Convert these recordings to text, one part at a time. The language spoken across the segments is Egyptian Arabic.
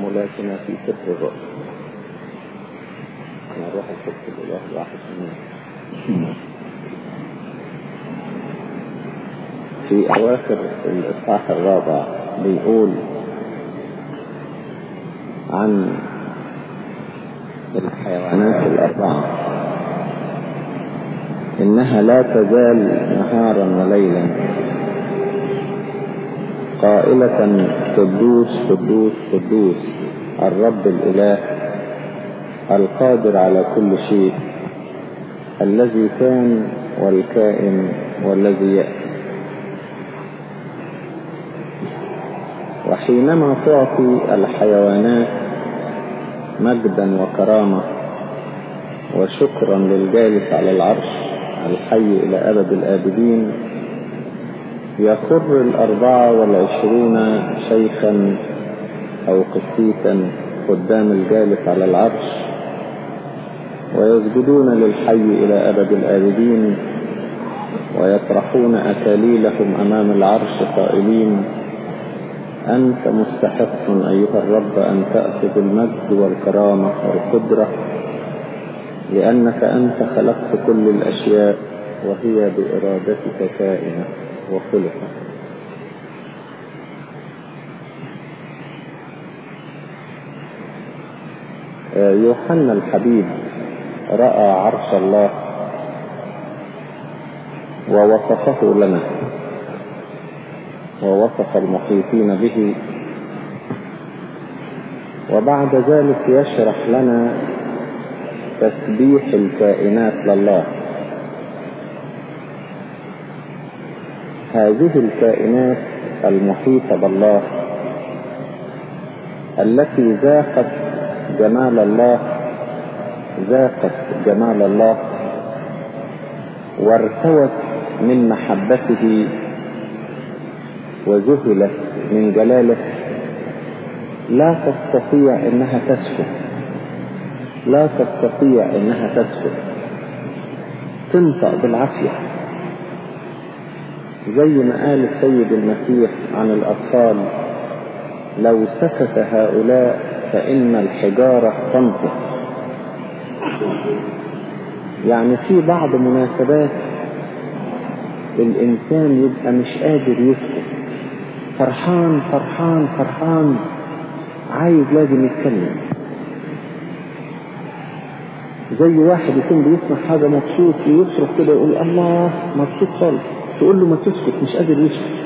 ولكن في سفر الرؤيا نروح القدس الإله الواحد منه في أواخر الإصحاح الرابع بيقول عن الحيوانات الأربعة إنها لا تزال نهارا وليلا قائلة قدوس قدوس قدوس الرب الإله القادر على كل شيء الذي كان والكائن والذي يأتي وحينما تعطي الحيوانات مجدا وكرامة وشكرا للجالس على العرش الحي إلى أبد الآبدين يخر الأربعة والعشرون شيخا أو قسيسا قدام الجالس على العرش ويسجدون للحي إلى أبد الآبدين ويطرحون أكاليلهم أمام العرش قائلين أنت مستحق أيها الرب أن تأخذ المجد والكرامة والقدرة لأنك أنت خلقت كل الأشياء وهي بإرادتك كائنة وخلقت يوحنا الحبيب رأى عرش الله ووصفه لنا ووصف المحيطين به وبعد ذلك يشرح لنا تسبيح الكائنات لله هذه الكائنات المحيطة بالله التي ذاقت جمال الله ذاقت جمال الله وارتوت من محبته وذهلت من جلاله لا تستطيع انها تسكت لا تستطيع انها تسكت تنطق بالعافية زي ما قال السيد المسيح عن الاطفال لو سكت هؤلاء فان الحجارة تنطق يعني في بعض مناسبات الانسان يبقى مش قادر يسكت فرحان فرحان فرحان عايز لازم يتكلم زي واحد يكون بيسمع حاجة مبسوط ويصرخ كده يقول الله مبسوط خالص تقول له ما تسكت مش قادر يسكت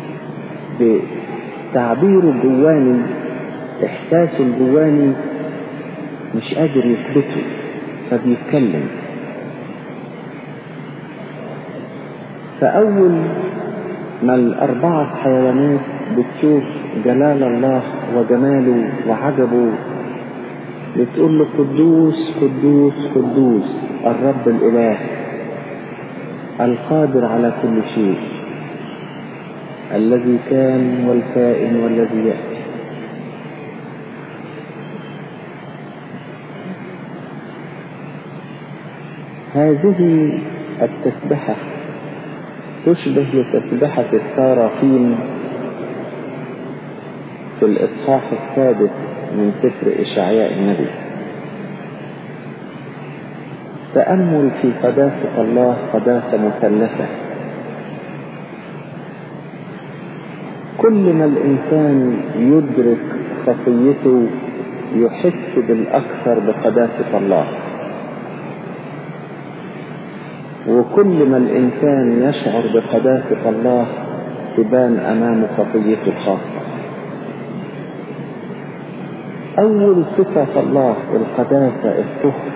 بتعبيره الجواني احساسه الجواني مش قادر يثبته فبيتكلم فأول ما الأربعة حيوانات بتشوف جلال الله وجماله وعجبه بتقول له قدوس قدوس قدوس الرب الإله القادر على كل شيء الذي كان والكائن والذي يأتي هذه التسبحة تشبه لتسبحة السارافين في الإصحاح السادس من سفر إشعياء النبي تأمل في قداسة الله قداسة مثلثة كل ما الإنسان يدرك خطيته يحس بالأكثر بقداسة الله وكل ما الإنسان يشعر بقداسة الله تبان أمامه خطيته الخاصة أول صفة الله القداسة الطهر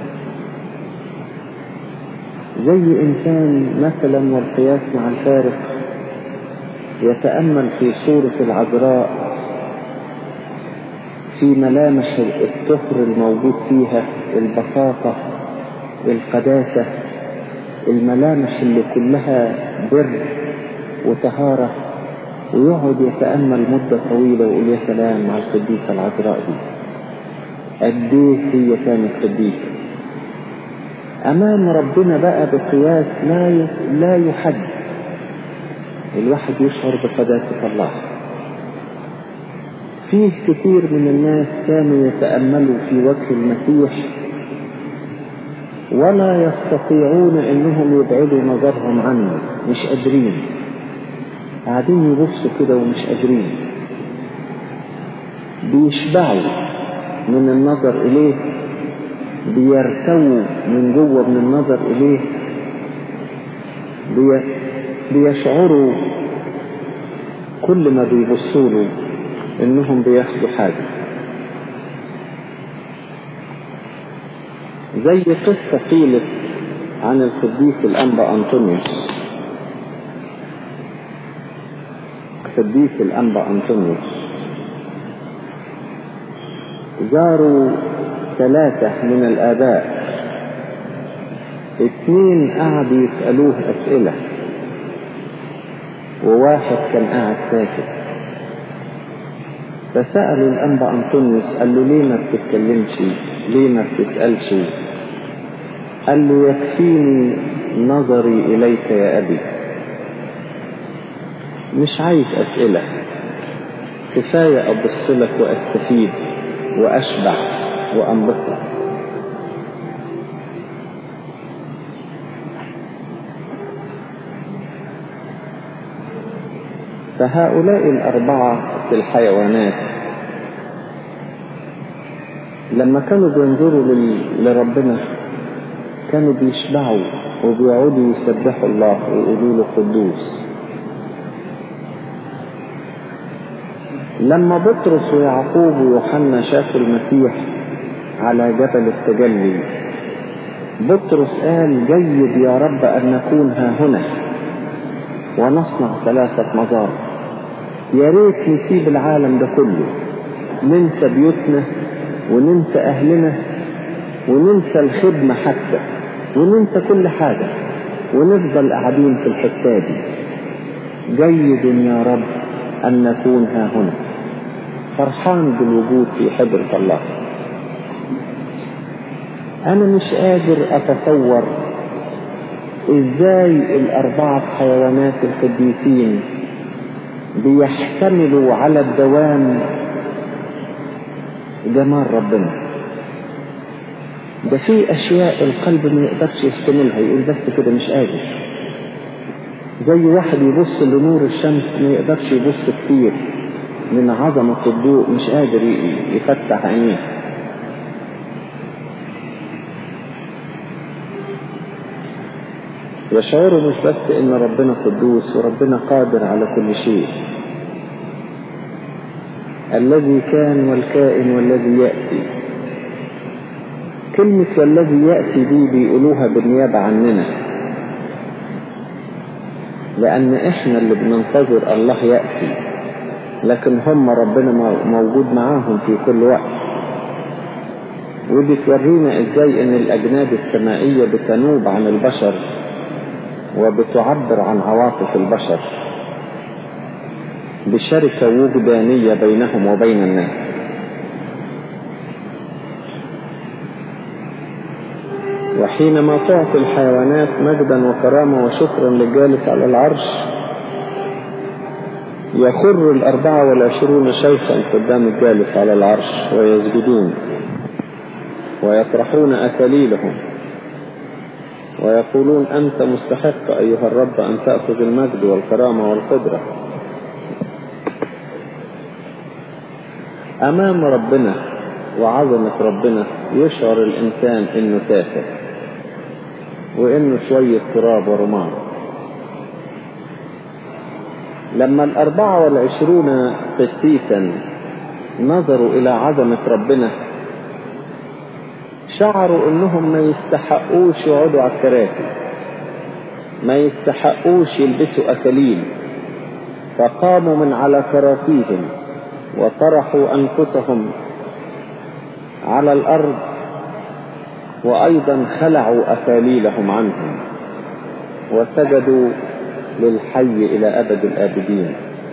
زي إنسان مثلا والقياس مع الفارق يتأمل في صورة العذراء في ملامح الطهر الموجود فيها البساطة القداسة الملامح اللي كلها بر وطهارة ويقعد يتأمل مدة طويلة ويقول يا سلام على القديسة العذراء دي قد ايه هي كانت قديسة أمام ربنا بقى بقياس لا لا يحد الواحد يشعر بقداسة الله في فيه كثير من الناس كانوا يتأملوا في وجه المسيح ولا يستطيعون انهم يبعدوا نظرهم عنه مش قادرين قاعدين يبصوا كده ومش قادرين بيشبعوا من النظر اليه بيرتووا من جوه من النظر اليه بي... بيشعروا كل ما بيبصوا له انهم بياخدوا حاجه زي قصة قيلت عن القديس الأنبا أنطونيوس القديس الأنبا أنطونيوس زاروا ثلاثة من الآباء اثنين قعدوا يسألوه أسئلة وواحد كان قاعد ساكت فسألوا الأنبا أنطونيوس قال له ليه ما بتتكلمش ليه ما بتسألش قال له يكفيني نظري إليك يا أبي مش عايز أسئلة كفاية أبص لك وأستفيد وأشبع وأنبسط فهؤلاء الأربعة في الحيوانات لما كانوا بينظروا لربنا كانوا بيشبعوا وبيقعدوا يسبحوا الله ويقولوا له قدوس لما بطرس ويعقوب ويوحنا شافوا المسيح على جبل التجلي بطرس قال جيد يا رب أن نكون ها هنا ونصنع ثلاثة مزار يا ريت نسيب العالم ده كله ننسى بيوتنا وننسى أهلنا وننسى الخدمة حتى وننسى كل حاجة ونفضل قاعدين في الحتة دي جيد يا رب أن نكون ها هنا فرحان بالوجود في حضرة الله أنا مش قادر أتصور إزاي الأربعة حيوانات القديسين بيحتملوا على الدوام جمال ربنا ده في اشياء القلب ما يقدرش يحتملها يقول بس كده مش قادر زي واحد يبص لنور الشمس ما يقدرش يبص كتير من عظمة الضوء مش قادر يفتح عينيه يشعروا مش بس ان ربنا قدوس وربنا قادر على كل شيء الذي كان والكائن والذي يأتي كلمة والذي يأتي دي بيقولوها بالنيابة عننا لأن إحنا اللي بننتظر الله يأتي لكن هم ربنا موجود معاهم في كل وقت ودي تورينا ازاي ان الأجناد السمائية بتنوب عن البشر وبتعبر عن عواطف البشر بشركة وجدانية بينهم وبين الناس وحينما تعطي الحيوانات مجدا وكرامة وشكرا للجالس على العرش يخر الأربعة والعشرون شيخا قدام الجالس على العرش ويسجدون ويطرحون أكاليلهم ويقولون أنت مستحق أيها الرب أن تأخذ المجد والكرامة والقدرة أمام ربنا وعظمة ربنا يشعر الإنسان إنه تافه وإنه شوية تراب ورماد لما الأربعة والعشرون قسيسا نظروا إلى عظمة ربنا شعروا إنهم ما يستحقوش يقعدوا على الكراسي ما يستحقوش يلبسوا أكاليل فقاموا من على كراسيهم وطرحوا أنفسهم على الأرض وأيضا خلعوا أكاليلهم عنهم وسجدوا للحي إلى أبد الآبدين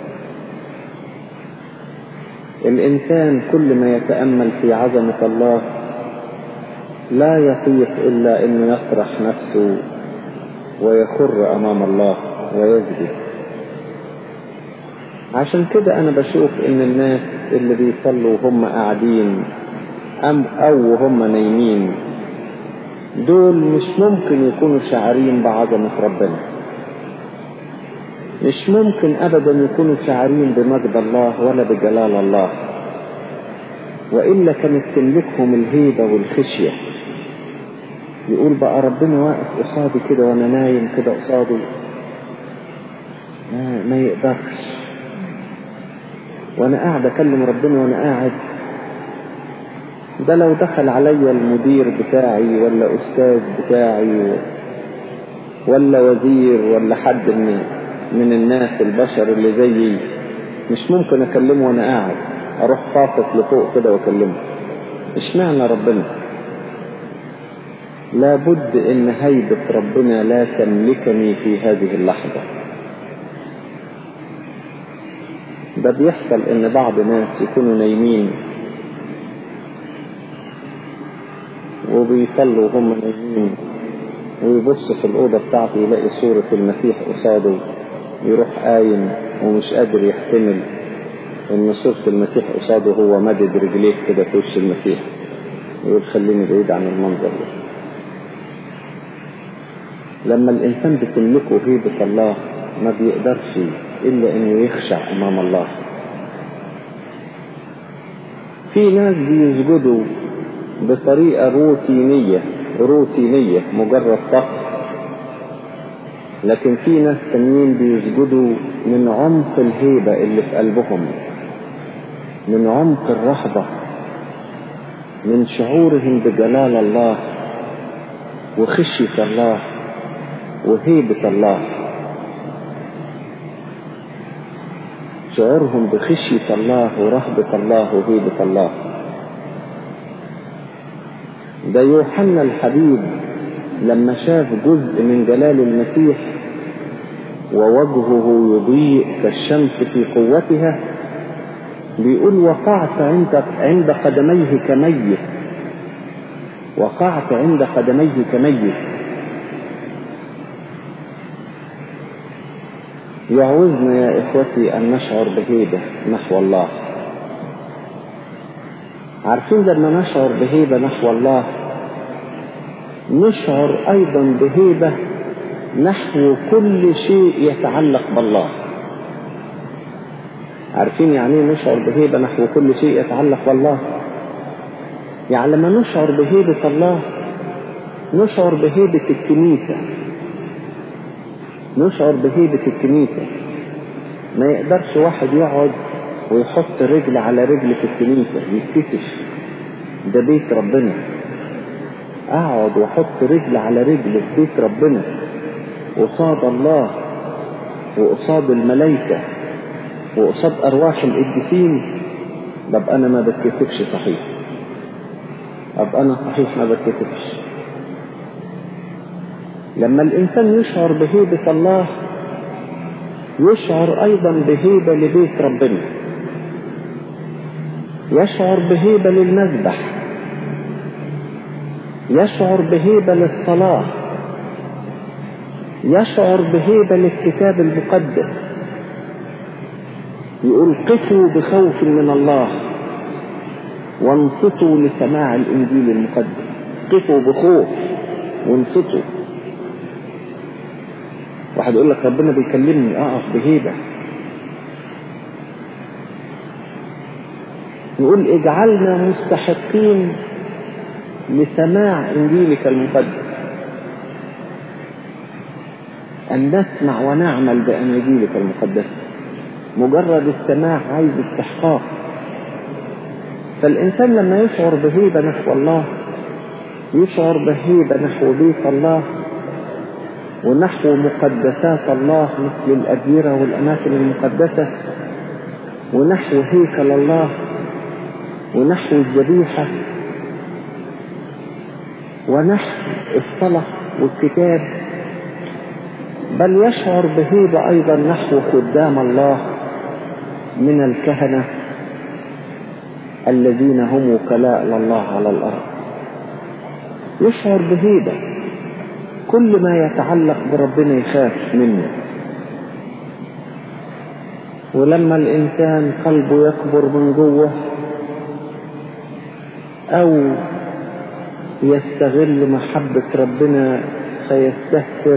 الإنسان كل ما يتأمل في عظمة الله لا يطيق إلا أن يطرح نفسه ويخر أمام الله ويسجد عشان كده انا بشوف ان الناس اللي بيصلوا وهم قاعدين أم او هم نايمين دول مش ممكن يكونوا شاعرين بعظمة ربنا مش ممكن ابدا يكونوا شاعرين بمجد الله ولا بجلال الله والا كانت تملكهم الهيبة والخشية يقول بقى ربنا واقف قصادي كده وانا نايم كده قصاده ما, ما يقدرش وانا قاعد اكلم ربنا وانا قاعد ده لو دخل عليا المدير بتاعي ولا استاذ بتاعي ولا وزير ولا حد من من الناس البشر اللي زيي مش ممكن اكلمه وانا قاعد اروح خافت لفوق كده واكلمه اشمعنى ربنا لابد ان هيبة ربنا لا تملكني في هذه اللحظة ده بيحصل ان بعض ناس يكونوا نايمين وبيصلوا وهم نايمين ويبص في الأوضة بتاعته يلاقي صورة المسيح قصاده يروح قايم ومش قادر يحتمل إن صورة المسيح قصاده هو مدد رجليه كده في وش المسيح يقول خليني بعيد عن المنظر ده لما الإنسان بتملكه هيبة الله ما بيقدرش إلا إنه يخشع أمام الله في ناس بيسجدوا بطريقة روتينية روتينية مجرد طقس لكن في ناس تانيين بيسجدوا من عمق الهيبة اللي في قلبهم من عمق الرهبة من شعورهم بجلال الله وخشية الله وهيبة الله شعورهم بخشية الله ورهبة الله وهيبة الله ده يوحنا الحبيب لما شاف جزء من جلال المسيح ووجهه يضيء كالشمس في قوتها بيقول وقعت عند عند قدميه كميت وقعت عند قدميه كميت يعوزنا يا اخوتي ان نشعر بهيبه نحو الله عارفين لما نشعر بهيبة نحو الله نشعر أيضا بهيبة نحو كل شيء يتعلق بالله عارفين يعني ايه نشعر بهيبة نحو كل شيء يتعلق بالله يعني لما نشعر بهيبة الله نشعر بهيبة الكنيسة نشعر بهيبة الكنيسة ما يقدرش واحد يقعد ويحط رجل على رجل في الكنيسة يتكسف ده بيت ربنا اقعد واحط رجل على رجل في بيت ربنا قصاد الله وقصاد الملائكة وقصاد ارواح القديسين طب انا ما بتكسفش صحيح طب انا صحيح ما بتكسفش لما الانسان يشعر بهيبة الله يشعر ايضا بهيبة لبيت ربنا يشعر بهيبة للمذبح يشعر بهيبة للصلاة يشعر بهيبة للكتاب المقدس يقول قفوا بخوف من الله وانصتوا لسماع الانجيل المقدس قفوا بخوف وانصتوا واحد يقول لك ربنا بيكلمني اقف بهيبه يقول اجعلنا مستحقين لسماع انجيلك المقدس ان نسمع ونعمل بانجيلك المقدس مجرد السماع عايز استحقاق فالانسان لما يشعر بهيبه نحو الله يشعر بهيبه نحو بيت الله ونحو مقدسات الله مثل الأديرة والأماكن المقدسة ونحو هيكل الله ونحو الذبيحة ونحو الصلاة والكتاب بل يشعر بهيبة أيضا نحو خدام الله من الكهنة الذين هم وكلاء لله على الأرض يشعر بهيبة كل ما يتعلق بربنا يخاف منه ولما الإنسان قلبه يكبر من جوه أو يستغل محبة ربنا فيستهتر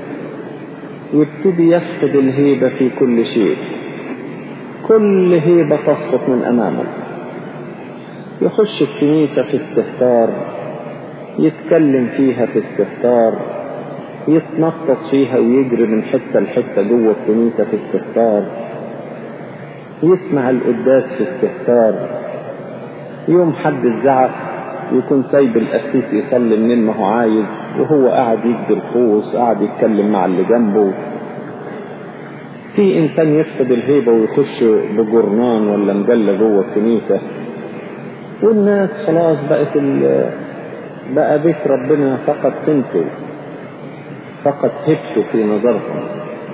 يبتدي يفقد الهيبة في كل شيء كل هيبة تسقط من أمامه يخش الكنيسة في استهتار يتكلم فيها في استهتار يتنطط فيها ويجري من حتة لحتة جوه الكنيسة في استهتار يسمع القداس في استهتار يوم حد الزعق يكون سايب القسيس يصلي منين ما هو عايز وهو قاعد يجدي الخوص قاعد يتكلم مع اللي جنبه في انسان يفقد الهيبة ويخش بجرنان ولا مجلة جوه الكنيسة والناس خلاص بقت بقى بيت ربنا فقط قيمته فقط هبته في نظرهم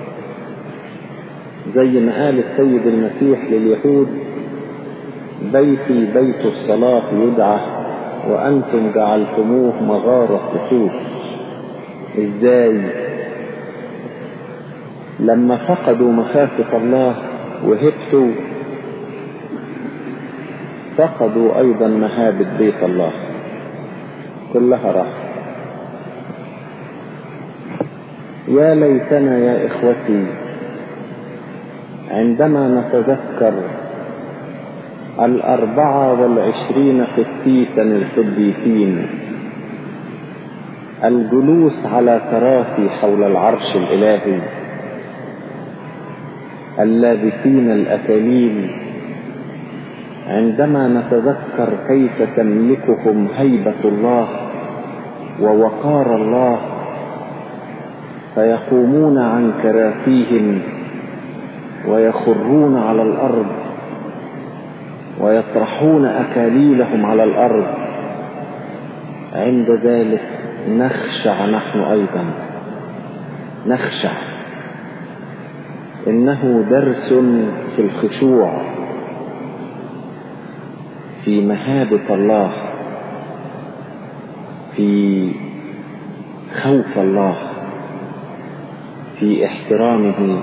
زي ما قال السيد المسيح لليهود بيتي بيت الصلاة يدعى وأنتم جعلتموه مغارة خصوص إزاي لما فقدوا مخافة الله وهبته فقدوا أيضا مهابة بيت الله كلها راح يا ليتنا يا إخوتي عندما نتذكر الأربعة والعشرين قسيسا القديسين الجلوس على كراسي حول العرش الإلهي اللابسين الأكاليل عندما نتذكر كيف تملكهم هيبة الله ووقار الله فيقومون عن كراسيهم ويخرون على الأرض ويطرحون أكاليلهم على الأرض عند ذلك نخشع نحن أيضا نخشع إنه درس في الخشوع في مهابة الله في خوف الله في احترامه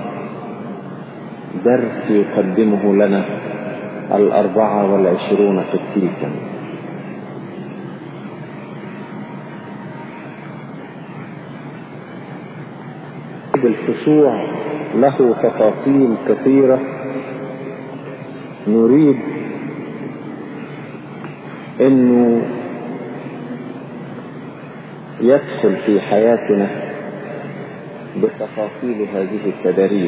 درس يقدمه لنا الأربعة والعشرون قسيسا الخشوع له تفاصيل كثيرة نريد انه يدخل في حياتنا بتفاصيل هذه التدريب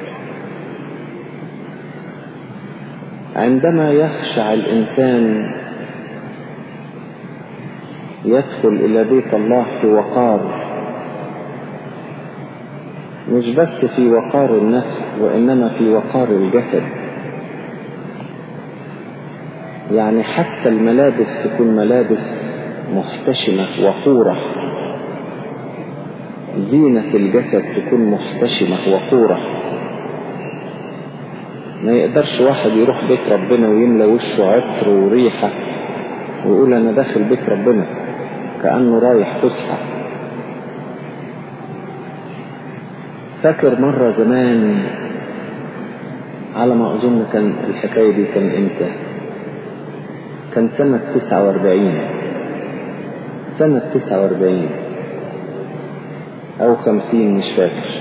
عندما يخشع الإنسان يدخل إلى بيت الله في وقار مش بس في وقار النفس وإنما في وقار الجسد يعني حتى الملابس تكون ملابس محتشمة وقورة زينة الجسد تكون محتشمة وقورة ما يقدرش واحد يروح بيت ربنا ويملى وشه عطر وريحة ويقول أنا داخل بيت ربنا كأنه رايح فسحة فاكر مرة زمان على ما أظن كان الحكاية دي كان إمتى كان سنة تسعة واربعين سنة تسعة واربعين أو خمسين مش فاكر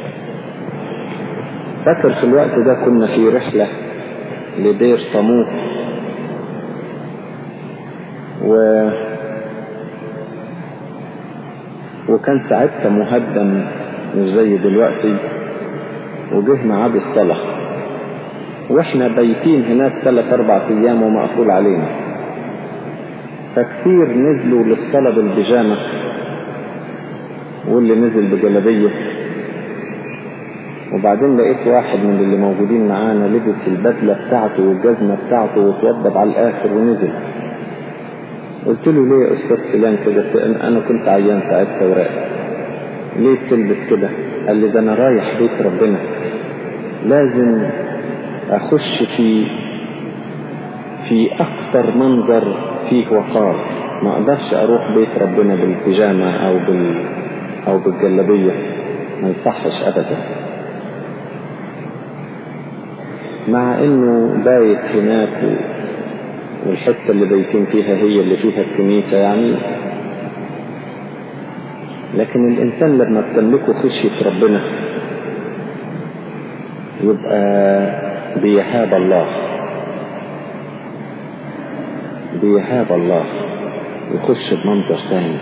فاكر في الوقت ده كنا في رحلة لدير صموت و وكان ساعتها مهدم مش زي دلوقتي وجه ميعاد الصلاة واحنا بايتين هناك ثلاث اربع ايام ومقفول علينا فكثير نزلوا للصلاة بالبيجامة واللي نزل بجلبية وبعدين لقيت واحد من اللي موجودين معانا لبس البدلة بتاعته والجزمة بتاعته وتوضب على الآخر ونزل قلت له ليه يا أستاذ فلان كده أنا كنت عيان ساعتها وراقب ليه بتلبس كده قال لي ده أنا رايح بيت ربنا لازم أخش في في أكثر منظر فيه وقار ما أقدرش أروح بيت ربنا بالبيجامة أو بال أو بالجلبية ما يصحش أبدا مع انه بايت هناك والحتة اللي بايتين فيها هي اللي فيها الكنيسة يعني لكن الانسان لما بتملكه خشية ربنا يبقى بيهاب الله بيهاب الله يخش بمنظر ثاني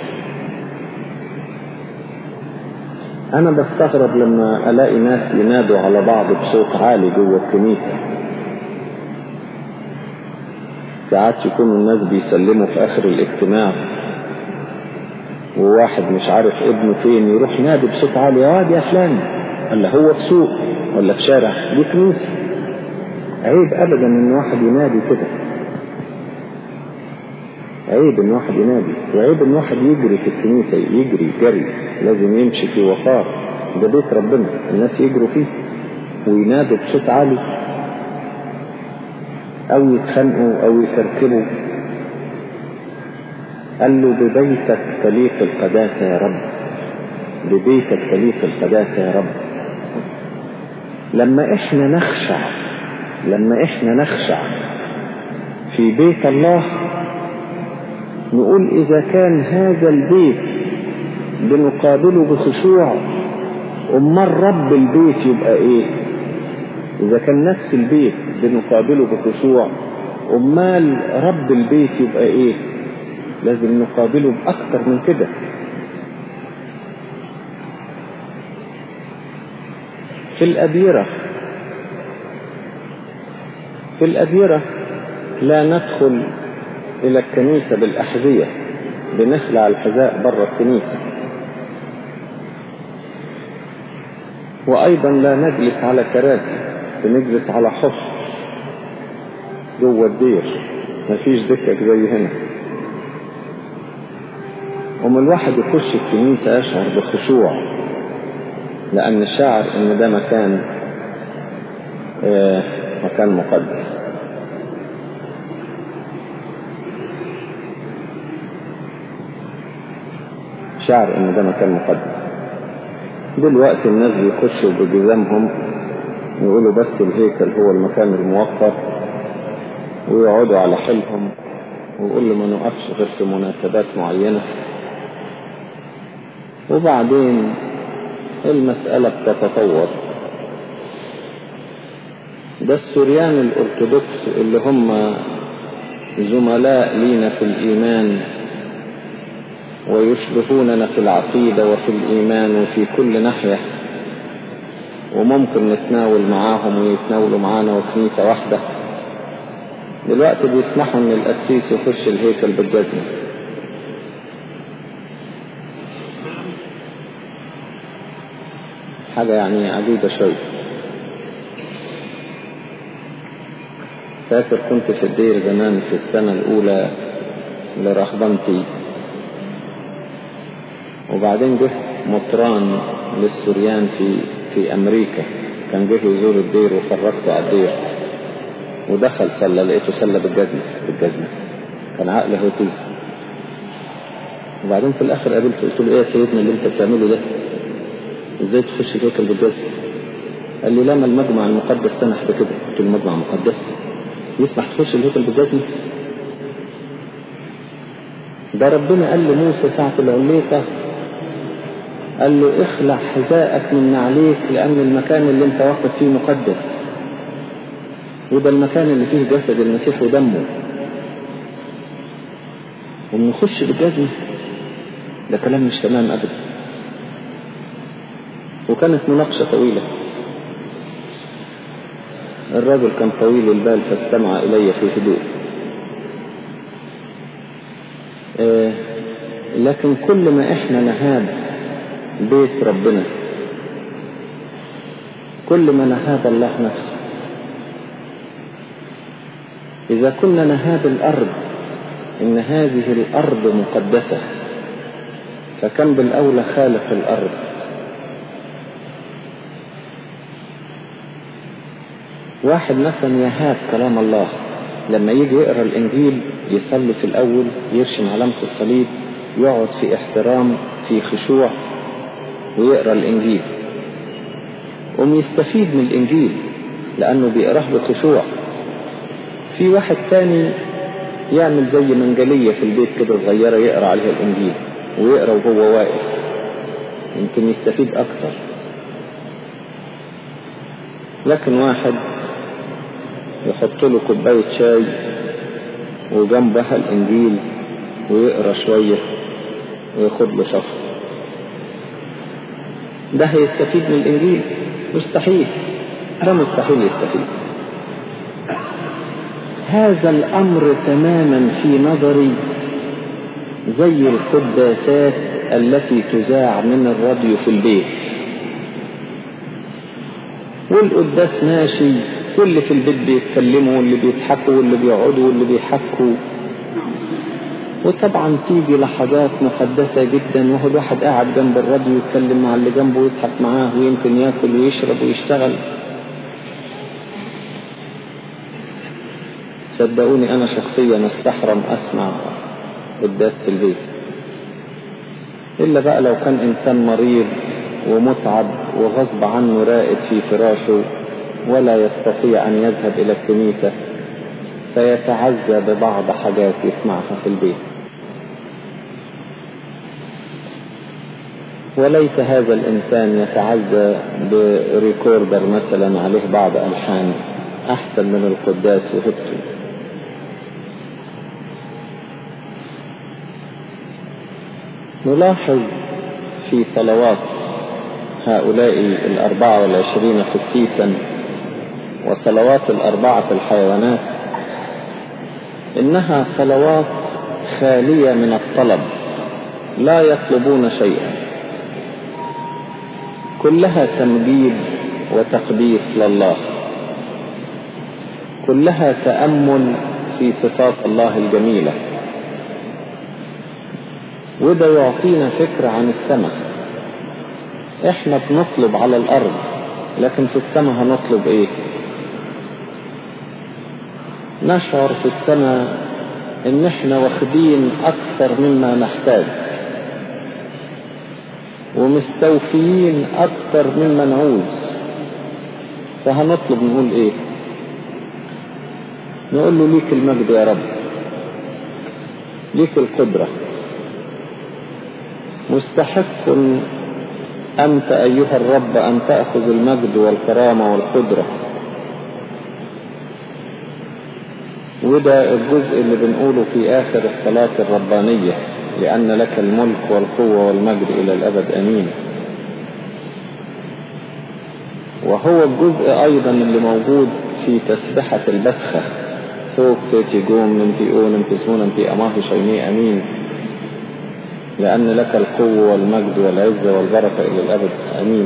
انا بستغرب لما الاقي ناس ينادوا على بعض بصوت عالي جوه الكنيسة ساعات يكونوا الناس بيسلموا في اخر الاجتماع وواحد مش عارف ابنه فين يروح نادي بصوت عالي يا واد يا فلان ولا هو في سوق ولا في شارع دي كنيسة عيب ابدا ان واحد ينادي كده عيب ان واحد ينادي وعيب ان واحد يجري في الكنيسة يجري جري لازم يمشي في وقار ده بيت ربنا الناس يجروا فيه وينادوا بصوت عالي او يتخانقوا او يكركبوا قال له ببيتك تليق القداسة يا رب ببيتك تليق القداسة يا رب لما احنا نخشع لما احنا نخشع في بيت الله نقول اذا كان هذا البيت بنقابله بخشوع امال رب البيت يبقى ايه اذا كان نفس البيت بنقابله بخشوع امال رب البيت يبقى ايه لازم نقابله باكتر من كده في الأديرة في الأديرة لا ندخل إلى الكنيسة بالأحذية بنخلع الحذاء بره الكنيسة وأيضا لا نجلس على كراسي بنجلس على حص جوه الدير مفيش دكك زي هنا وما الواحد يخش الكنيسة يشعر بخشوع لأن شاعر إن ده مكان آه مكان مقدس شعر إن ده مكان مقدس دلوقتي الناس بيخشوا بجزامهم يقولوا بس الهيكل هو المكان الموقر ويقعدوا على حيلهم ويقولوا ما نقفش غير في مناسبات معينة وبعدين المسألة بتتطور ده السوريان الأرثوذكس اللي هم زملاء لينا في الإيمان ويشبهوننا في العقيدة وفي الإيمان وفي كل ناحية وممكن نتناول معاهم ويتناولوا معانا وكنيسة واحدة دلوقتي بيسمحوا ان القسيس يخش الهيكل بالجزمة حاجة يعني عجيبة شوي فاكر كنت في الدير زمان في السنة الأولى لرهبنتي وبعدين جه مطران للسوريان في في أمريكا كان جه يزور الدير وفرجته على الدير ودخل صلى لقيته صلى بالجزمة بالجزمة كان عقله هوتي وبعدين في الآخر قابلته قلت له إيه يا سيدنا اللي أنت بتعمله ده؟ ازاي تخش الهيكل بالجزم قال لي لا ما المجمع المقدس سمح بكده قلت له المجمع مقدس يسمح تخش الهيكل بالجزم ده ربنا قال لموسى ساعة العليقة قال له اخلع حذاءك من نعليك لأن المكان اللي انت واقف فيه مقدس وده المكان اللي فيه جسد المسيح ودمه ونخش بالجزم ده كلام مش تمام أبدا وكانت مناقشة طويلة الرجل كان طويل البال فاستمع إلي في هدوء آه لكن كل ما احنا نهاب بيت ربنا كل ما نهاب الله نفسه إذا كنا نهاب الأرض إن هذه الأرض مقدسة فكم بالأولى خالق الأرض واحد مثلا يهاب كلام الله لما يجي يقرا الانجيل يصلي في الاول يرشم علامه الصليب يقعد في احترام في خشوع ويقرا الانجيل قوم يستفيد من الانجيل لأنه بيقراه بخشوع في واحد تاني يعمل زي منجلية في البيت كده صغيرة يقرأ عليها الإنجيل ويقرأ وهو واقف يمكن يستفيد أكثر لكن واحد يحط له كوباية شاي وجنبها الإنجيل ويقرأ شوية وياخد له شفط ده هيستفيد من الإنجيل مستحيل ده مستحيل يستفيد هذا الأمر تماما في نظري زي القداسات التي تذاع من الراديو في البيت والقداس ماشي واللي في البيت بيتكلموا واللي بيضحكوا واللي بيقعدوا واللي بيحكوا وطبعا تيجي لحظات مقدسة جدا وهو الواحد قاعد جنب الراديو يتكلم مع اللي جنبه ويضحك معاه ويمكن ياكل ويشرب ويشتغل صدقوني أنا شخصيا استحرم أسمع قداس في البيت إلا بقى لو كان إنسان مريض ومتعب وغصب عنه رائد في فراشه ولا يستطيع أن يذهب إلى الكنيسة فيتعزى ببعض حاجات يسمعها في البيت وليس هذا الإنسان يتعزى بريكوردر مثلا عليه بعض ألحان أحسن من القداس وهبته نلاحظ في صلوات هؤلاء الأربعة والعشرين قسيسا وصلوات الأربعة الحيوانات إنها صلوات خالية من الطلب لا يطلبون شيئا كلها تمجيد وتقديس لله كلها تأمل في صفات الله الجميلة وده يعطينا فكرة عن السماء احنا بنطلب على الارض لكن في السماء هنطلب ايه نشعر في السماء ان احنا واخدين اكثر مما نحتاج ومستوفيين اكثر مما نعوز فهنطلب نقول ايه نقول له ليك المجد يا رب ليك القدرة مستحق أنت أيها الرب أن تأخذ المجد والكرامة والقدرة وده الجزء اللي بنقوله في آخر الصلاة الربانية لأن لك الملك والقوة والمجد إلى الأبد أمين وهو الجزء أيضا اللي موجود في تسبحة البسخة فوق تيتي جوم من في أون في سونا في أماه شيني أمين لأن لك القوة والمجد والعزة والبركة إلى الأبد أمين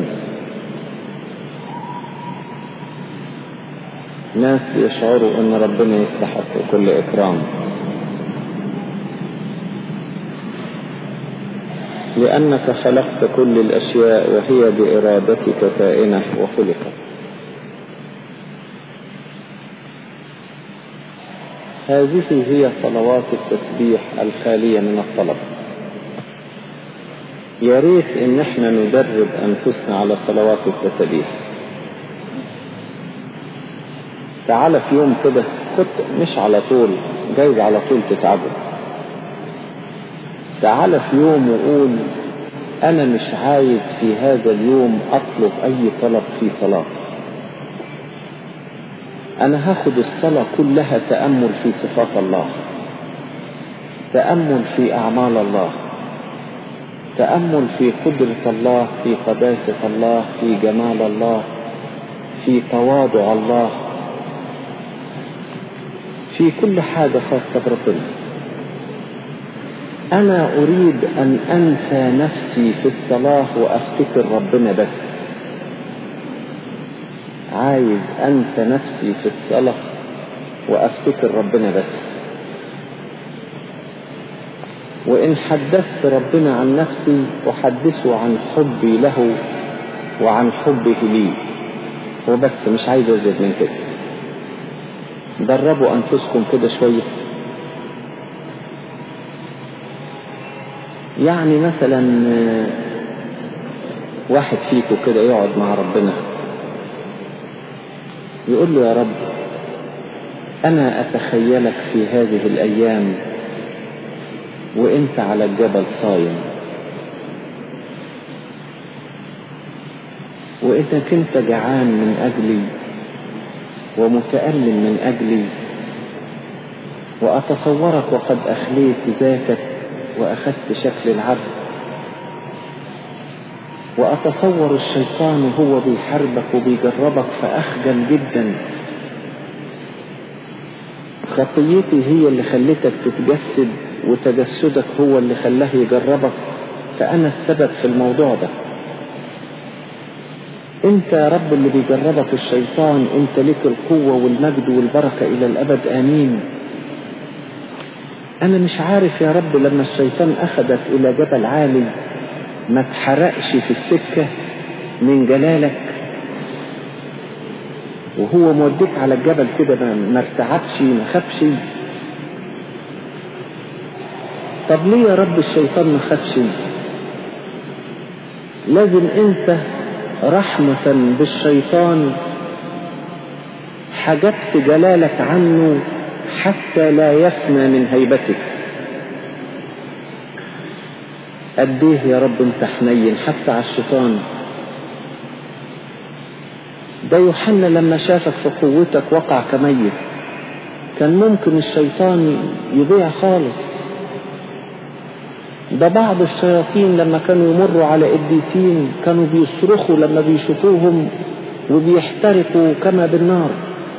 ناس يشعروا أن ربنا يستحق كل إكرام لأنك خلقت كل الأشياء وهي بإرادتك كائنة وخلقت هذه هي صلوات التسبيح الخالية من الطلب يا ريت ان احنا ندرب انفسنا على صلوات التسبيح تعالى في يوم كده كنت مش على طول جايز على طول تتعبوا تعالى في يوم وقول انا مش عايز في هذا اليوم اطلب اي طلب في صلاة انا هاخد الصلاة كلها تأمل في صفات الله تأمل في اعمال الله تأمل في قدرة الله في قداسة الله في جمال الله في تواضع الله في كل حاجة خاصة بربنا أنا أريد أن أنسى نفسي في الصلاة وأفتكر ربنا بس عايز أنسى نفسي في الصلاة وأفتكر ربنا بس وإن حدثت ربنا عن نفسي أحدثه عن حبي له وعن حبه لي وبس مش عايز أزيد من كده دربوا أنفسكم كده شوية يعني مثلا واحد فيكم كده يقعد مع ربنا يقول له يا رب أنا أتخيلك في هذه الأيام وإنت على الجبل صايم وإنك أنت جعان من أجلي ومتألم من أجلي وأتصورك وقد أخليت ذاتك وأخذت شكل العبد وأتصور الشيطان وهو بيحاربك وبيجربك فأخجل جدا خطيتي هي اللي خلتك تتجسد وتجسدك هو اللي خلاه يجربك فأنا السبب في الموضوع ده انت يا رب اللي بيجربك الشيطان انت لك القوة والمجد والبركة الى الابد امين انا مش عارف يا رب لما الشيطان اخذك الى جبل عالي ما اتحرقش في السكة من جلالك وهو موديك على الجبل كده ما ارتعبش ما خافش طب ليه يا رب الشيطان ما خافش لازم انت رحمة بالشيطان حجبت جلالك عنه حتى لا يفنى من هيبتك قديه يا رب انت حنين حتى على الشيطان ده يوحنا لما شافك في قوتك وقع كميت كان ممكن الشيطان يضيع خالص ده بعض الشياطين لما كانوا يمروا على قديسين كانوا بيصرخوا لما بيشوفوهم وبيحترقوا كما بالنار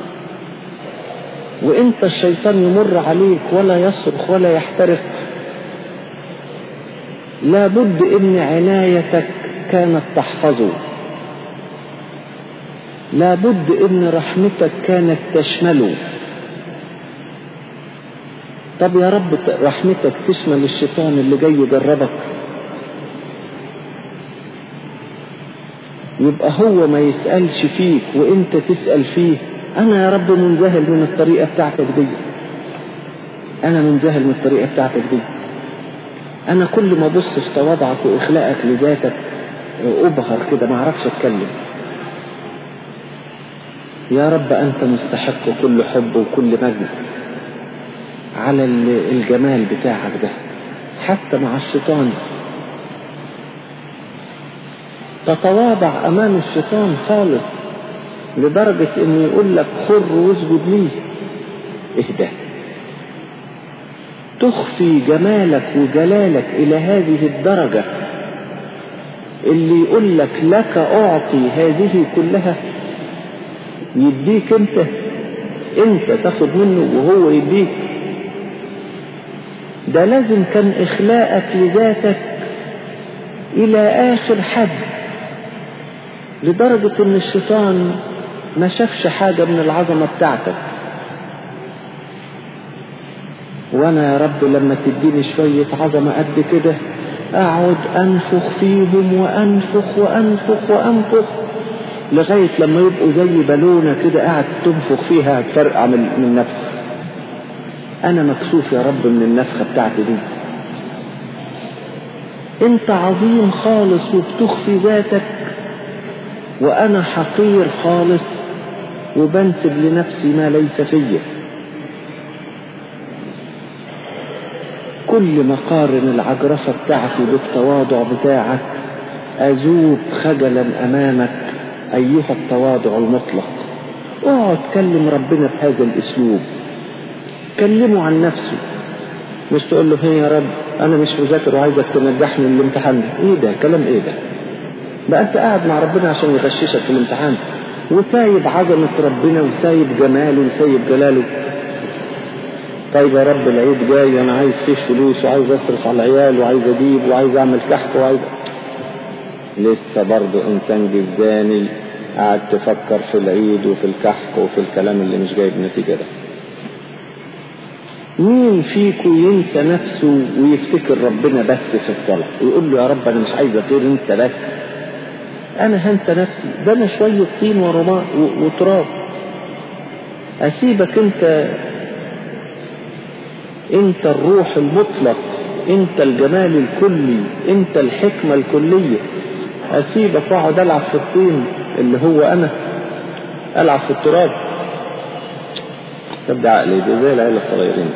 وانت الشيطان يمر عليك ولا يصرخ ولا يحترق لابد ان عنايتك كانت تحفظه لابد ان رحمتك كانت تشمله طب يا رب رحمتك تشمل الشيطان اللي جاي يجربك يبقى هو ما يسألش فيك وانت تسأل فيه انا يا رب منجهل من الطريقة بتاعتك دي انا منجهل من الطريقة بتاعتك دي انا كل ما ابص في تواضعك واخلاقك لذاتك ابهر كده ما اعرفش اتكلم يا رب انت مستحق كل حب وكل مجد على الجمال بتاعك ده حتى مع الشيطان تتواضع امام الشيطان خالص لدرجة انه يقول لك خر واسجد لي اهدى تخفي جمالك وجلالك الى هذه الدرجة اللي يقول لك لك اعطي هذه كلها يديك انت انت تاخد منه وهو يديك ده لازم كان اخلاءك لذاتك الى اخر حد لدرجة ان الشيطان ما شافش حاجة من العظمة بتاعتك وانا يا رب لما تديني شوية عظمة قد كده اقعد انفخ فيهم وانفخ وانفخ وانفخ لغاية لما يبقوا زي بالونة كده قاعد تنفخ فيها فرقع من, من نفسك انا مكسوف يا رب من النفخة بتاعتي دي انت عظيم خالص وبتخفي ذاتك وانا حقير خالص وبنسب لنفسي ما ليس فيا كل ما قارن العجرفة بتاعتي بالتواضع بتاعك أذوب خجلا أمامك أيها التواضع المطلق اقعد كلم ربنا بهذا الأسلوب كلمه عن نفسه مش تقول له هي يا رب أنا مش مذاكر وعايزك تنجحني من الامتحان ده إيه ده كلام إيه ده بقى أنت قاعد مع ربنا عشان يغششك في الامتحان وسايب عظمة ربنا وسايب جماله وسايب جلاله طيب يا رب العيد جاي انا عايز فيش فلوس وعايز اصرف على العيال وعايز اجيب وعايز اعمل كحك وعايز لسه برضه انسان جزاني قاعد تفكر في العيد وفي الكحك وفي الكلام اللي مش جايب نتيجه ده مين فيكم ينسى نفسه ويفتكر ربنا بس في الصلاة ويقول له يا رب انا مش عايز اطير انت بس انا هنسى نفسي ده انا شوية طين ورماء وتراب اسيبك انت انت الروح المطلق انت الجمال الكلي انت الحكمة الكلية اسيبك واقعد العب في الطين اللي هو انا ألعب في التراب تبدأ عقلي دي زي العيال الصغيرين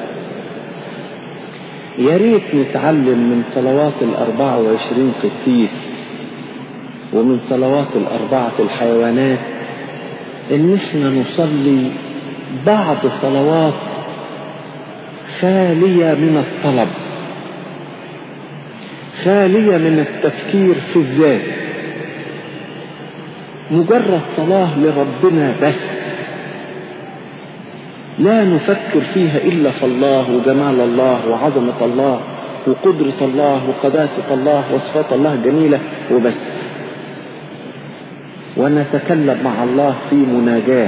يا ريت نتعلم من صلوات الأربعة وعشرين قسيس ومن صلوات الأربعة الحيوانات إن إحنا نصلي بعض صلوات خالية من الطلب خالية من التفكير في الذات مجرد صلاة لربنا بس لا نفكر فيها إلا في الله وجمال الله وعظمة الله وقدرة الله وقداسة الله وصفات الله جميلة وبس ونتكلم مع الله في مناجاة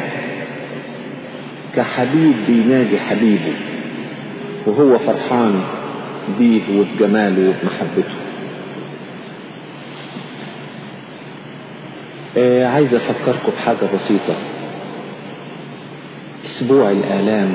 كحبيب بيناجي حبيبه وهو فرحان بيه وبجماله وبمحبته آه عايز افكركم بحاجة بسيطة اسبوع الالام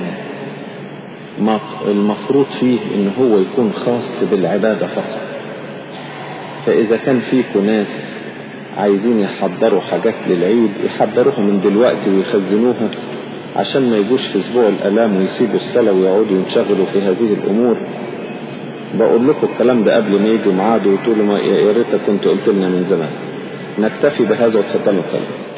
المفروض فيه ان هو يكون خاص بالعبادة فقط فاذا كان فيكم ناس عايزين يحضروا حاجات للعيد يحضروها من دلوقتي ويخزنوها عشان ما يجوش في اسبوع الالام ويسيبوا الصلاة ويقعدوا ينشغلوا في هذه الامور بقول لكم الكلام ده قبل ما يجوا ميعاده وتقولوا ما يا ريتك كنت قلت لنا من زمان نكتفي بهذا وتفضلوا الكلام